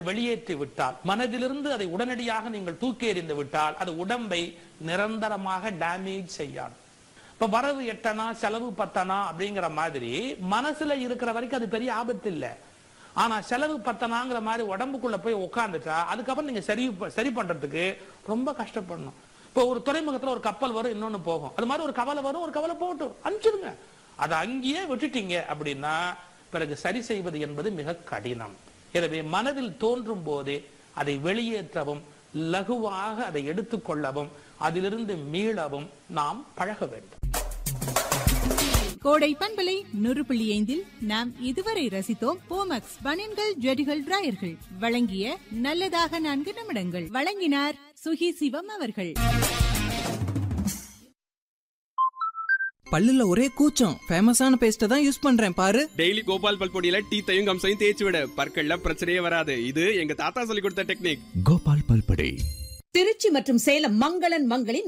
வெளியேற்றி விட்டால் மனதிலிருந்து அதை உடனடியாக நீங்கள் தூக்கி எறிந்து விட்டால் அது உடம்பை நிரந்தரமாக டேமேஜ் செய்யாது இப்ப வரவு எட்டனா செலவு பத்தனா அப்படிங்கிற மாதிரி மனசுல இருக்கிற வரைக்கும் அது பெரிய ஆபத்து இல்ல ஆனா செலவு பத்தனாங்கிற மாதிரி உடம்புக்குள்ள போய் உட்காந்துட்டா அதுக்கப்புறம் நீங்க சரி ப- சரி பண்றதுக்கு ரொம்ப கஷ்டப்படணும் இப்போ ஒரு துறைமுகத்துல ஒரு கப்பல் வரும் இன்னொன்னு போகும் அது மாதிரி ஒரு கவலை வரும் ஒரு கவலை போகட்டும் அனுப்பிச்சிடுங்க அதை அங்கேயே விட்டுட்டீங்க அப்படின்னா பிறகு சரி செய்வது என்பது மிக கடினம் எனவே மனதில் தோன்றும் போதே அதை வெளியேற்றவும் லகுவாக அதை எடுத்துக்கொள்ளவும் அதிலிருந்து மீளவும் நாம் பழக வேண்டும் கோடை பண்பலை நூறு புள்ளி ஐந்தில் நாம் இதுவரை ரசித்தோம் போமக்ஸ் பனியன்கள் ஜெடிகள் டிராயர்கள் வழங்கிய நல்லதாக நான்கு நிமிடங்கள் வழங்கினார் சுகி சிவம் அவர்கள் பல்லுல ஒரே கூச்சம் ஃபேமஸான பேஸ்ட தான் யூஸ் பண்றேன் பாரு டெய்லி கோபால் பல் பொடியில டீத்தையும் கம்சையும் தேய்ச்சி விட பற்கள்ல பிரச்சனையே வராது இது எங்க தாத்தா சொல்லி கொடுத்த டெக்னிக் கோபால் பல்படை திருச்சி மற்றும் சேலம் மங்களன் மங்களின்